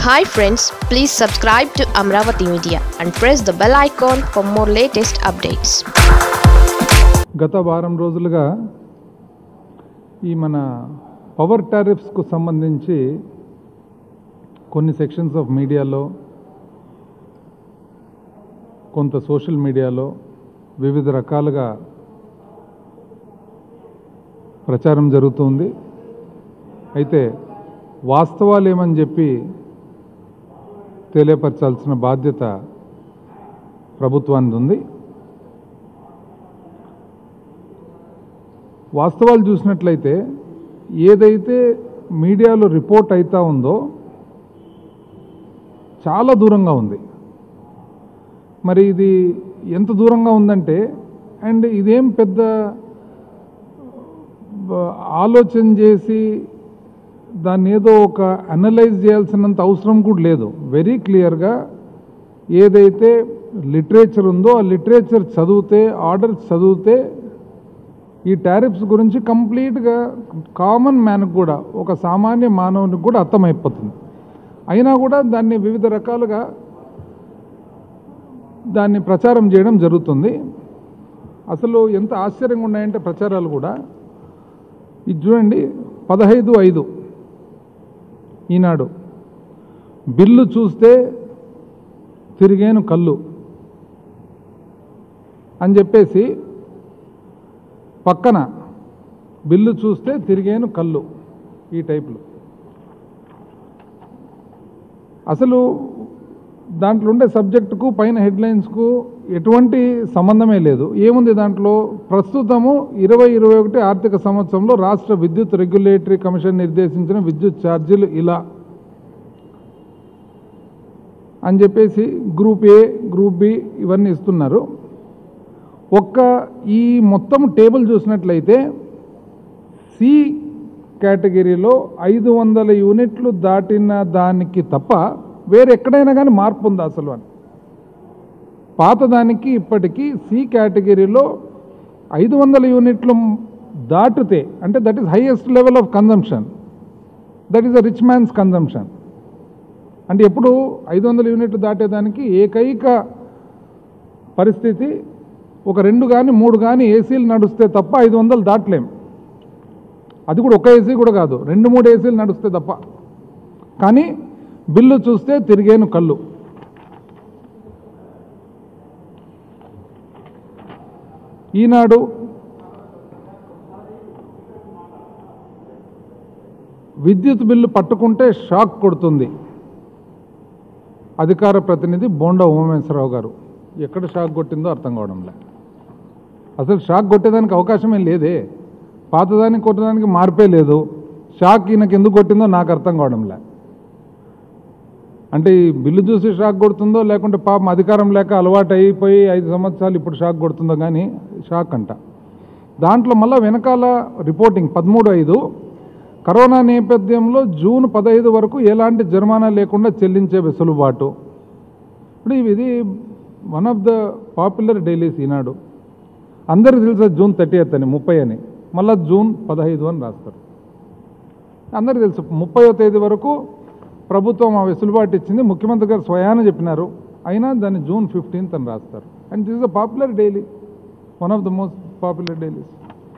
hi friends please subscribe to Amaravati media and press the bell icon for more latest updates గత వారం రోజులుగా ఈ మన పవర్ టారిఫ్స్కు సంబంధించి కొన్ని సెక్షన్స్ ఆఫ్ మీడియాలో కొంత సోషల్ మీడియాలో వివిధ రకాలుగా ప్రచారం జరుగుతుంది అయితే వాస్తవాలు ఏమని చెప్పి తెలియపరచాల్సిన బాధ్యత ప్రభుత్వానికి ఉంది వాస్తవాలు చూసినట్లయితే ఏదైతే మీడియాలో రిపోర్ట్ అవుతా ఉందో చాలా దూరంగా ఉంది మరి ఇది ఎంత దూరంగా ఉందంటే అండ్ ఇదేం పెద్ద బ- ఆలోచన చేసి దాన్ని ఏదో ఒక అనలైజ్ చేయాల్సినంత అవసరం కూడా లేదు వెరీ క్లియర్గా ఏదైతే లిటరేచర్ ఉందో ఆ లిటరేచర్ చదివితే ఆర్డర్స్ చదివితే ఈ టారిఫ్స్ గురించి కంప్లీట్గా కామన్ మ్యాన్కి కూడా ఒక సామాన్య మానవునికి కూడా అర్థమైపోతుంది అయినా కూడా దాన్ని వివిధ రకాలుగా దాన్ని ప్రచారం చేయడం జరుగుతుంది అసలు ఎంత ఆశ్చర్యంగా ఉన్నాయంటే ప్రచారాలు కూడా ఇది చూడండి పదహైదు ఐదు ఈనాడు బిల్లు చూస్తే తిరిగేను కళ్ళు అని చెప్పేసి పక్కన బిల్లు చూస్తే తిరిగేను కళ్ళు ఈ టైప్లో అసలు దాంట్లో ఉండే సబ్జెక్టుకు పైన హెడ్లైన్స్కు ఎటువంటి సంబంధమే లేదు ఏముంది దాంట్లో ప్రస్తుతము ఇరవై ఇరవై ఒకటి ఆర్థిక సంవత్సరంలో రాష్ట్ర విద్యుత్ రెగ్యులేటరీ కమిషన్ నిర్దేశించిన విద్యుత్ ఛార్జీలు ఇలా అని చెప్పేసి గ్రూప్ ఏ గ్రూప్ బి ఇవన్నీ ఇస్తున్నారు ఒక్క ఈ మొత్తం టేబుల్ చూసినట్లయితే సి కేటగిరీలో ఐదు వందల యూనిట్లు దాటిన దానికి తప్ప వేరే ఎక్కడైనా కానీ మార్పు ఉందా అసలు అని పాతదానికి ఇప్పటికీ సి కేటగిరీలో ఐదు వందల యూనిట్లు దాటితే అంటే that is highest level of consumption that is a rich man's consumption అంటే ఎప్పుడు ఐదు వందల యూనిట్లు దాటేదానికి ఏకైక పరిస్థితి ఒక రెండు కానీ మూడు కానీ ఏసీలు నడుస్తే తప్ప ఐదు వందలు దాటలేం అది కూడా ఒక ఏసీ కూడా కాదు రెండు మూడు ఏసీలు నడుస్తే తప్ప కానీ బిల్లు చూస్తే తిరిగేను కళ్ళు ఈనాడు విద్యుత్ బిల్లు పట్టుకుంటే షాక్ కొడుతుంది అధికార ప్రతినిధి బోండా ఉమామేశ్వరరావు గారు ఎక్కడ షాక్ కొట్టిందో అర్థం కావడంలే అసలు షాక్ కొట్టేదానికి అవకాశమే లేదే పాతదానికి కొట్టడానికి మార్పే లేదు షాక్ ఈయనకి ఎందుకు కొట్టిందో నాకు అర్థం కావడంలే అంటే ఈ బిల్లు చూసి షాక్ కొడుతుందో లేకుంటే పాపం అధికారం లేక అలవాటు అయిపోయి ఐదు సంవత్సరాలు ఇప్పుడు షాక్ కొడుతుందో కానీ షాక్ అంట దాంట్లో మళ్ళీ వెనకాల రిపోర్టింగ్ పదమూడు ఐదు కరోనా నేపథ్యంలో జూన్ పదహైదు వరకు ఎలాంటి జరిమానా లేకుండా చెల్లించే వెసులుబాటు ఇప్పుడు ఇది one of the popular dailies Eenadu అందరికి తెలుసా జూన్ థర్టీ అని ముప్పై అని మళ్ళీ జూన్ పదహైదు అని రాస్తారు అందరికీ తెలుసు ముప్పయో తేదీ వరకు ప్రభుత్వం ఆ వెసులుబాటు ఇచ్చింది ముఖ్యమంత్రి గారు స్వయాన చెప్పినారు అయినా దాన్ని జూన్ ఫిఫ్టీన్త్ అని రాస్తారు and this is a popular daily one of the most popular dailies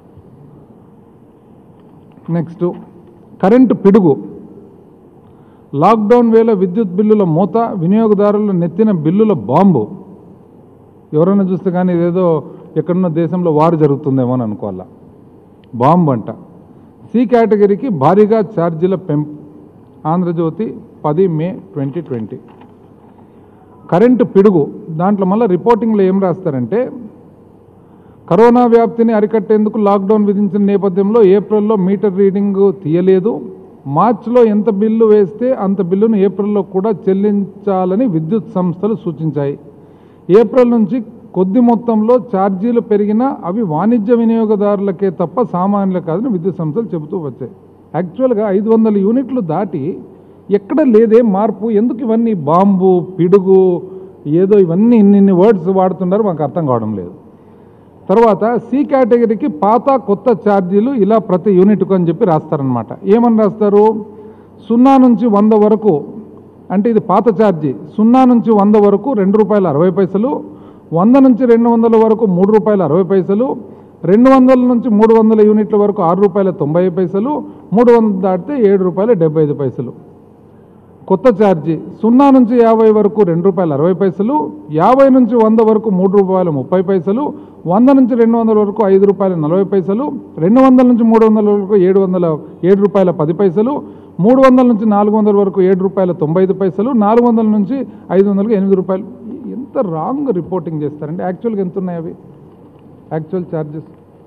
next current పిడుగు లాక్డౌన్ వేళ విద్యుత్ బిల్లుల మూత వినియోగదారుల నెత్తిన బిల్లుల బాంబు ఎవరైనా చూస్తే కానీ ఇదేదో ఎక్కడున్న దేశంలో వారు జరుగుతుందేమో అని అనుకోవాలా బాంబు అంట సి కేటగిరీకి భారీగా ఛార్జీల పెంపు ఆంధ్రజ్యోతి పది మే ట్వంటీ ట్వంటీ కరెంటు పిడుగు దాంట్లో మళ్ళీ రిపోర్టింగ్లో ఏం రాస్తారంటే కరోనా వ్యాప్తిని అరికట్టేందుకు లాక్డౌన్ విధించిన నేపథ్యంలో ఏప్రిల్లో మీటర్ రీడింగ్ తీయలేదు మార్చిలో ఎంత బిల్లు వేస్తే అంత బిల్లును ఏప్రిల్లో కూడా చెల్లించాలని విద్యుత్ సంస్థలు సూచించాయి ఏప్రిల్ నుంచి కొద్ది మొత్తంలో ఛార్జీలు పెరిగినా అవి వాణిజ్య వినియోగదారులకే తప్ప సామాన్యులు కాదని విద్యుత్ సంస్థలు చెబుతూ వచ్చాయి యాక్చువల్గా ఐదు వందల యూనిట్లు దాటి ఎక్కడ లేదే మార్పు ఎందుకు ఇవన్నీ బాంబు పిడుగు ఏదో ఇవన్నీ ఇన్ని ఇన్ని వర్డ్స్ వాడుతున్నారు మాకు అర్థం కావడం లేదు తర్వాత సి కేటగిరీకి పాత కొత్త ఛార్జీలు ఇలా ప్రతి యూనిట్కు అని చెప్పి రాస్తారనమాట ఏమని రాస్తారు సున్నా నుంచి వంద వరకు అంటే ఇది పాత ఛార్జీ సున్నా నుంచి వంద వరకు రెండు రూపాయల అరవై పైసలు వంద నుంచి రెండు వందల వరకు మూడు రూపాయల అరవై పైసలు రెండు వందల నుంచి మూడు వందల యూనిట్ల వరకు ఆరు రూపాయల తొంభై పైసలు మూడు వందలు దాటితే ఏడు రూపాయల డెబ్బై ఐదు పైసలు కొత్త ఛార్జీ సున్నా నుంచి యాభై వరకు రెండు రూపాయల అరవై పైసలు యాభై నుంచి వంద వరకు మూడు రూపాయల ముప్పై పైసలు వంద నుంచి రెండు వందల వరకు ఐదు రూపాయల నలభై పైసలు రెండు వందల నుంచి మూడు వందల వరకు ఏడు వందల ఏడు రూపాయల పది పైసలు మూడు వందల నుంచి నాలుగు వందల వరకు ఏడు రూపాయల తొంభై ఐదు పైసలు నాలుగు వందల నుంచి ఐదు వందలకు ఎనిమిది రూపాయలు ఎంత రాంగ్ రిపోర్టింగ్ చేస్తారంటే యాక్చువల్గా ఎంత ఉన్నాయి అవి యాక్చువల్ ఛార్జెస్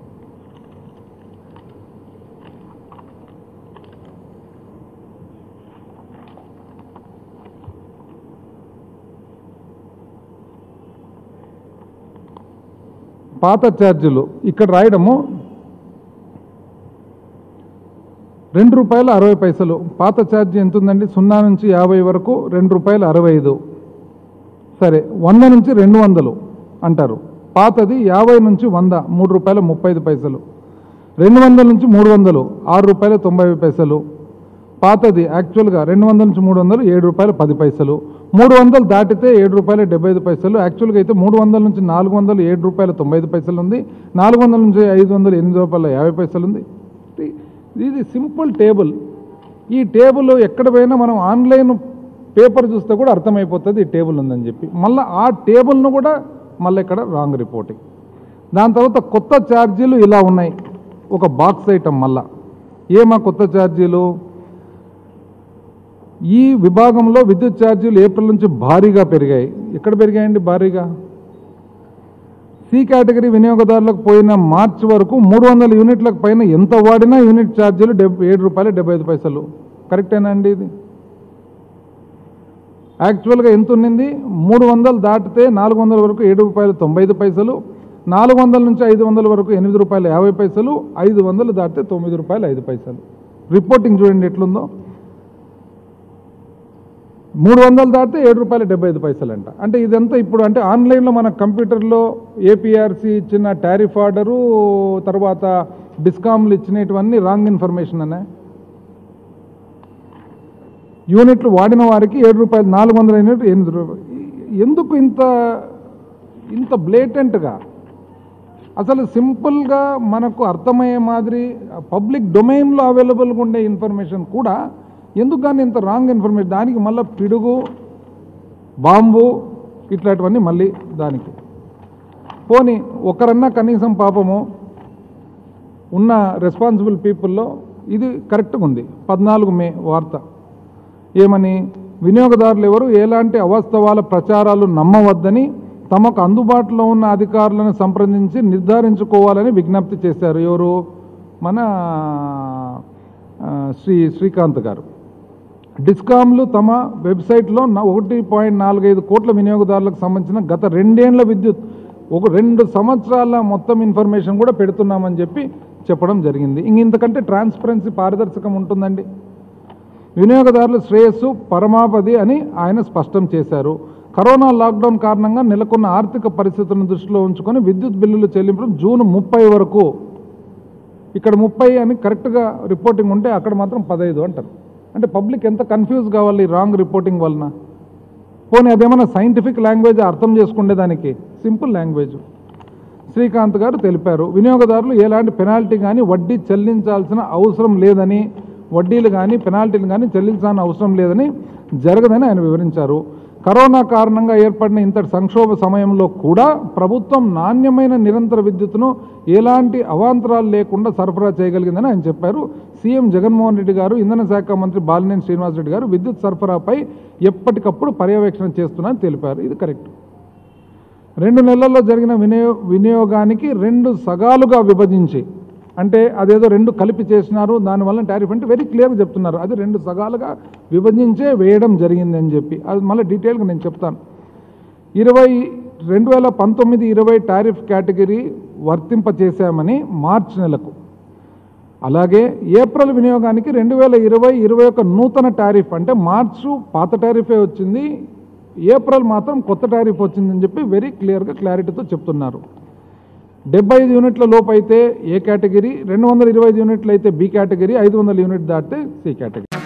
పాత ఛార్జీలు ఇక్కడ రాయడము రెండు రూపాయల అరవై పైసలు పాత ఛార్జీ ఎంత ఉందండి సున్నా నుంచి యాభై వరకు రెండు రూపాయల అరవై ఐదు సరే వంద నుంచి రెండు వందలు అంటారు పాతది యాభై నుంచి వంద మూడు రూపాయల ముప్పై ఐదు పైసలు రెండు వందల నుంచి మూడు వందలు ఆరు రూపాయల తొంభై ఐదు పైసలు పాతది యాక్చువల్గా రెండు వందల నుంచి మూడు వందలు ఏడు రూపాయల పది పైసలు మూడు వందలు దాటితే ఏడు రూపాయల డెబ్బై ఐదు పైసలు యాక్చువల్గా అయితే మూడు వందల నుంచి నాలుగు వందలు ఏడు రూపాయల తొంభై ఐదు పైసలు ఉంది నాలుగు వందల నుంచి ఐదు వందలు ఎనిమిది రూపాయల యాభై పైసలు ఉంది ఇది- ఇది సింపుల్ టేబుల్ ఈ టేబుల్ ఎక్కడ పోయినా మనం ఆన్లైన్ పేపర్ చూస్తే కూడా అర్థమైపోతుంది ఈ టేబుల్ ఉందని చెప్పి మళ్ళీ ఆ టేబుల్ను కూడా మళ్ళీ ఇక్కడ రాంగ్ రిపోర్టింగ్ దాని తర్వాత కొత్త ఛార్జీలు ఇలా ఉన్నాయి ఒక బాక్స్ ఐటమ్ మళ్ళా ఏమా కొత్త ఛార్జీలు ఈ విభాగంలో విద్యుత్ ఛార్జీలు ఏప్రిల్ నుంచి భారీగా పెరిగాయి ఎక్కడ పెరిగాయండి భారీగా సి కేటగిరీ వినియోగదారులకు పోయిన మార్చి వరకు మూడు వందల యూనిట్లకు పైన ఎంత వాడినా యూనిట్ ఛార్జీలు డెబ్ ఏడు రూపాయలు డెబ్బై ఐదు పైసలు కరెక్టేనా అండి ఇది యాక్చువల్గా ఎంత ఉన్నింది మూడు వందలు దాటితే నాలుగు వందల వరకు ఏడు రూపాయలు తొంభై ఐదు పైసలు నాలుగు వందల నుంచి ఐదు వందల వరకు ఎనిమిది రూపాయలు యాభై పైసలు ఐదు వందలు దాటితే తొమ్మిది రూపాయలు ఐదు పైసలు రిపోర్టింగ్ చూడండి ఎట్లుందో మూడు వందలు దాటితే ఏడు రూపాయల డెబ్బై ఐదు పైసలు అంట అంటే ఇదంతా ఇప్పుడు అంటే ఆన్లైన్లో మన కంప్యూటర్లో ఏపీఆర్సీ ఇచ్చిన టారిఫ్ ఆర్డరు తర్వాత డిస్కామ్లు ఇచ్చినటువన్నీ రాంగ్ ఇన్ఫర్మేషన్ అనే యూనిట్లు వాడిన వారికి ఏడు రూపాయలు నాలుగు వందల యూనిట్ ఎనిమిది రూపాయలు ఎందుకు ఇంత ఇంత బ్లేటెంట్గా అసలు సింపుల్గా మనకు అర్థమయ్యే మాదిరి పబ్లిక్ డొమైన్లో అవైలబుల్గా ఉండే ఇన్ఫర్మేషన్ కూడా ఎందుకు కానీ ఇంత రాంగ్ ఇన్ఫర్మేషన్ దానికి మళ్ళీ పిడుగు బాంబు ఇట్లాంటివన్నీ మళ్ళీ దానికి పోనీ ఒకరన్నా కనీసం పాపము ఉన్న రెస్పాన్సిబుల్ పీపుల్లో ఇది కరెక్ట్గా ఉంది పద్నాలుగు మే వార్త ఏమని వినియోగదారులు ఎవరు ఎలాంటి అవాస్తవాల ప్రచారాలు నమ్మవద్దని తమకు అందుబాటులో ఉన్న అధికారులను సంప్రదించి నిర్ధారించుకోవాలని విజ్ఞప్తి చేశారు ఎవరు మన ఆ, శ్రీ శ్రీకాంత్ గారు డిస్కామ్లు తమ వెబ్సైట్లో న- ఒకటి పాయింట్ నాలుగైదు కోట్ల వినియోగదారులకు సంబంధించిన గత రెండేండ్ల విద్యుత్ ఒక రెండు సంవత్సరాల మొత్తం ఇన్ఫర్మేషన్ కూడా పెడుతున్నామని చెప్పి చెప్పడం జరిగింది ఇంక ఇంతకంటే ట్రాన్స్పరెన్సీ పారదర్శకం ఉంటుందండి వినియోగదారుల శ్రేయస్సు పరమావధి అని ఆయన స్పష్టం చేశారు కరోనా లాక్డౌన్ కారణంగా నెలకొన్న ఆర్థిక పరిస్థితులను దృష్టిలో ఉంచుకొని విద్యుత్ బిల్లులు చెల్లించడం జూన్ ముప్పై వరకు ఇక్కడ ముప్పై అని కరెక్ట్గా రిపోర్టింగ్ ఉంటే అక్కడ మాత్రం పదహైదు అంటారు అంటే పబ్లిక్ ఎంత కన్ఫ్యూజ్ కావాలి ఈ రాంగ్ రిపోర్టింగ్ వలన పోనీ అదేమన్నా సైంటిఫిక్ లాంగ్వేజ్ అర్థం చేసుకునేదానికి సింపుల్ లాంగ్వేజ్ శ్రీకాంత్ గారు తెలిపారు వినియోగదారులు ఎలాంటి పెనాల్టీ కానీ వడ్డీ చెల్లించాల్సిన అవసరం లేదని వడ్డీలు కానీ పెనాల్టీలు కానీ చెల్లించాల్సిన అవసరం లేదని జరగదని ఆయన వివరించారు కరోనా కారణంగా ఏర్పడిన ఇంతటి సంక్షోభ సమయంలో కూడా ప్రభుత్వం నాణ్యమైన నిరంతర విద్యుత్తును ఎలాంటి అవాంతరాలు లేకుండా సరఫరా చేయగలిగిందని ఆయన చెప్పారు సీఎం జగన్మోహన్ రెడ్డి గారు ఇంధన శాఖ మంత్రి బాలినేని శ్రీనివాసరెడ్డి గారు విద్యుత్ సరఫరాపై ఎప్పటికప్పుడు పర్యవేక్షణ చేస్తున్నారని తెలిపారు ఇది కరెక్ట్ రెండు నెలల్లో జరిగిన వినియో వినియోగానికి రెండు సగాలుగా విభజించి అంటే అదేదో రెండు కలిపి చేసినారు దానివల్ల టారిఫ్ అంటే వెరీ క్లియర్గా చెప్తున్నారు అది రెండు సగాలుగా విభజించే వేయడం జరిగింది అని చెప్పి అది మళ్ళీ డీటెయిల్గా నేను చెప్తాను ఇరవై రెండు వేల పంతొమ్మిది ఇరవై టారిఫ్ కేటగిరీ వర్తింపచేశామని మార్చ్ నెలకు అలాగే ఏప్రిల్ వినియోగానికి రెండు వేల ఇరవై ఇరవై ఒక నూతన టారిఫ్ అంటే మార్చు పాత టారిఫే వచ్చింది ఏప్రిల్ మాత్రం కొత్త టారిఫ్ వచ్చిందని చెప్పి వెరీ క్లియర్గా క్లారిటీతో చెప్తున్నారు డెబ్బై ఐదు యూనిట్ల లోపు అయితే ఏ కేటగిరీ రెండు వందల ఇరవై ఐదు యూనిట్లు అయితే బి కేటగిరీ ఐదు వందల యూనిట్ దాటితే సి కేటగిరీ